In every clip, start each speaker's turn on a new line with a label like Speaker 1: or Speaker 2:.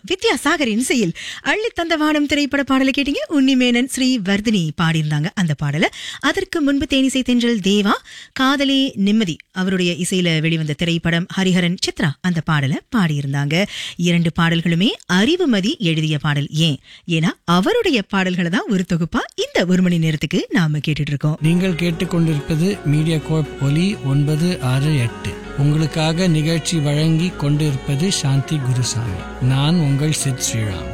Speaker 1: வித்யாசாகரின் செயல் அள்ளி தந்த வானம் திரைப்பட பாடலை கேட்டீங்க உன்னிமேனன் ஸ்ரீ வர்தினி பாடியிருந்தாங்க அந்த பாடலை அதற்கு முன்பு தேனிசை தென்றல் தேவா காதலே நிம்மதி அவருடைய இசையில வெளிவந்த திரைப்படம் ஹரிஹரன் சித்ரா அந்த பாடலை பாடியிருந்தாங்க இரண்டு பாடல்களுமே அறிவுமதி எழுதிய பாடல் ஏன் ஏன்னா அவருடைய பாடல்களை தான் ஒரு தொகுப்பா இந்த ஒரு மணி நேரத்துக்கு நாம கேட்டுட்டு இருக்கோம்
Speaker 2: நீங்கள் கேட்டுக்கொண்டிருப்பது மீடியா கோப் ஒலி ஒன்பது ஆறு எட்டு உங்களுக்காக நிகழ்ச்சி வழங்கி கொண்டிருப்பது சாந்தி குருசாமி நான் உங்கள் சித் ஸ்ரீராம்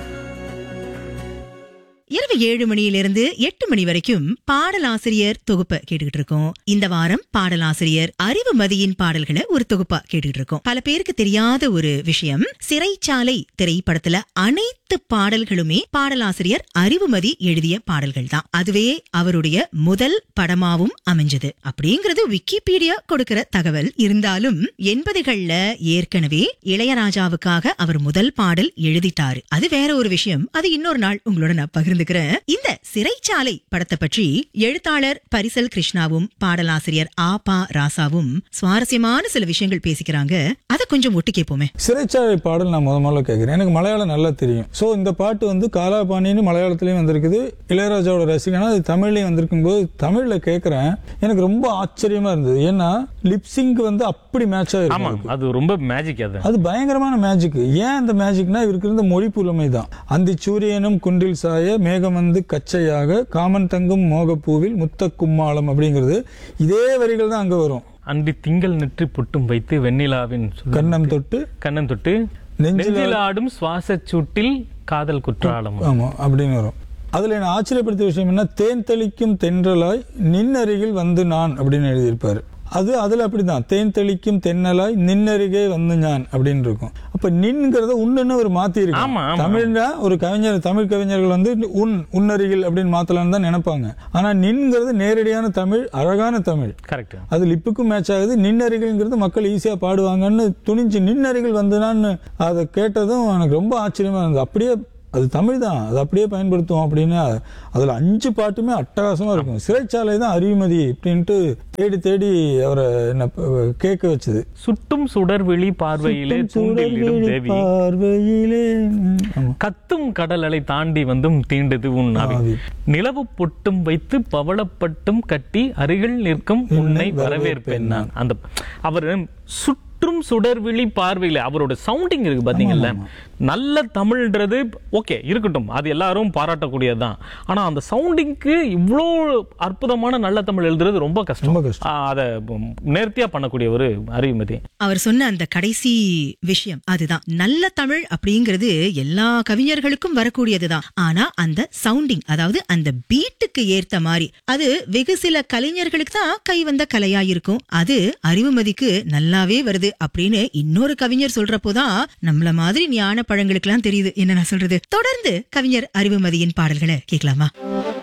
Speaker 1: இரவு ஏழு மணியிலிருந்து எட்டு மணி வரைக்கும் பாடலாசிரியர் தொகுப்பை கேட்டுக்கிட்டு இருக்கோம் இந்த வாரம் பாடலாசிரியர் அறிவுமதியின் பாடல்களை ஒரு தொகுப்பா கேட்டுக்கிட்டு இருக்கோம் பல பேருக்கு தெரியாத ஒரு விஷயம் சிறைச்சாலை திரைப்படத்துல அனைத்து பாடல்களுமே பாடலாசிரியர் அறிவுமதி எழுதிய பாடல்கள் தான் அதுவே அவருடைய முதல் படமாவும் அமைஞ்சது அப்படிங்கிறது விக்கிபீடியா கொடுக்கிற தகவல் இருந்தாலும் எண்பதுகள்ல ஏற்கனவே இளையராஜாவுக்காக அவர் முதல் பாடல் எழுதிட்டாரு அது வேற ஒரு விஷயம் அது இன்னொரு நாள் உங்களோட நான் பகிர்ந்துக்கிறேன் இந்த சிறைச்சாலை படத்தை பற்றி எழுத்தாளர் பரிசல் கிருஷ்ணாவும் பாடலாசிரியர் ஆ பா ராசாவும் சுவாரஸ்யமான சில விஷயங்கள் பேசிக்கிறாங்க அதை கொஞ்சம் ஒட்டு கேட்போமே
Speaker 3: சிறைச்சாலை பாடல் நான் முத முதல்ல கேட்குறேன் எனக்கு மலையாளம் நல்லா தெரியும் ஸோ இந்த பாட்டு வந்து காலாபாணின்னு மலையாளத்துலேயும் வந்திருக்குது இளையராஜாவோட ரசிகனா அது தமிழ்லையும் வந்திருக்கும் போது தமிழில் கேட்குறேன் எனக்கு ரொம்ப ஆச்சரியமா இருந்தது ஏன்னா லிப்சிங்க் வந்து அப்படி மேட்ச்
Speaker 4: ஆமா
Speaker 3: ஆகிருக்கும்
Speaker 4: அது ரொம்ப மேஜிக் அது
Speaker 3: அது பயங்கரமான மேஜிக் ஏன் அந்த மேஜிக்னா இவருக்கு இருந்த மொழி புலமை தான் அந்தி சூரியனும் குன்றில் சாய மேகம் வந்து கச்சையாக காமன் தங்கும் மோகப்பூவில் முத்த கும்மாளம் அப்படிங்கிறது இதே வரிகள் தான் அங்க வரும்
Speaker 4: அன்றி திங்கள் நெற்றி புட்டும் வைத்து வெண்ணிலாவின் சுடர்
Speaker 3: கண்ணம் தொட்டு
Speaker 4: கண்ணன் தொட்டு
Speaker 3: நெஞ்சில்
Speaker 4: நெஞ்சில் ஆடும் சுவாச சூட்டில் காதல் குற்றாலம்
Speaker 3: ஆமா அப்படின்னு வரும் அதுல என்ன ஆச்சரியப்படுத்திய விஷயம் என்ன தேன் தெளிக்கும் தென்றலாய் நின்னருகில் வந்து நான் அப்படின்னு எழுதியிருப்பாரு அது அதுல அப்படிதான் தேன் தெளிக்கும் தென்னலாய் நின்னருகே வந்து நான் அப்படின்னு இருக்கும் அப்ப நின்ங்கிறத உன்னுன்னு ஒரு மாத்தி
Speaker 4: ஆமா,
Speaker 3: இருக்கு
Speaker 4: ஆமா.
Speaker 3: தமிழ்னா ஒரு கவிஞர் தமிழ் கவிஞர்கள் வந்து உன் உன்னருகில் அப்படின்னு மாத்தலாம்னு தான் நினைப்பாங்க ஆனா நின்ங்கிறது நேரடியான தமிழ் அழகான தமிழ்
Speaker 4: கரெக்ட்
Speaker 3: அது லிப்புக்கும் மேட்ச் ஆகுது நின்னருகில்ங்கிறது மக்கள் ஈஸியா பாடுவாங்கன்னு துணிஞ்சு நின்னருகில் வந்துனான்னு அதை கேட்டதும் எனக்கு ரொம்ப ஆச்சரியமா இருந்தது அப்படியே அது தமிழ் தான் அது அப்படியே பயன்படுத்துவோம் அப்படின்னு அதுல அஞ்சு பாட்டுமே அட்டகாசமா இருக்கும் சிறைச்சாலை தான் அறிவுமதி அப்படின்ட்டு தேடி தேடி அவரை என்ன ப- கேட்க வச்சது
Speaker 4: சுட்டும் சுடர்விழி பார்வையிலே தூண்டிலிடும் தேவி
Speaker 3: பார்வையிலே ம், ஆமா
Speaker 4: கத்தும் கடல் அலை தாண்டி வந்தும் தீண்டது உன் ஆவி
Speaker 3: ஆவி.
Speaker 4: நிலவு பொட்டும் வைத்து பவளப்பட்டும் கட்டி அருகில் நிற்கும் உன்னை வரவேற்பேன் நான் அந்த அவர் சுற்றும் சுடர்விழி பார்வையில அவரோட சவுண்டிங் இருக்கு பாத்தீங்கல்ல நல்ல தமிழ்ன்றது ஓகே இருக்கட்டும் அது எல்லாரும் பாராட்டக்கூடியதுதான் ஆனா அந்த சவுண்டிங்க்கு இவ்வளோ அற்புதமான நல்ல தமிழ் எழுதுறது ரொம்ப கஷ்டம்
Speaker 3: ரொம்ப கஷ்டம்.
Speaker 4: ஆ, அதை நேர்த்தியா பண்ணக்கூடிய ஒரு அறிவுமதி
Speaker 1: அவர் சொன்ன அந்த கடைசி விஷயம் அதுதான் நல்ல தமிழ் அப்படிங்கிறது எல்லா கவிஞர்களுக்கும் வரக்கூடியதுதான் ஆனா அந்த சவுண்டிங் அதாவது அந்த பீட்டுக்கு ஏத்த மாதிரி அது வெகு சில கலைஞர்களுக்கு தான் கை வந்த கலையா இருக்கும் அது அறிவுமதிக்கு நல்லாவே வருது அப்படின்னு இன்னொரு கவிஞர் சொல்றப்போதான் நம்மள மாதிரி ஞான பழங்களுக்கெல்லாம் தெரியுது என்ன நான் சொல்றது தொடர்ந்து கவிஞர் அறிவுமதியின் பாடல்களை கேட்கலாமா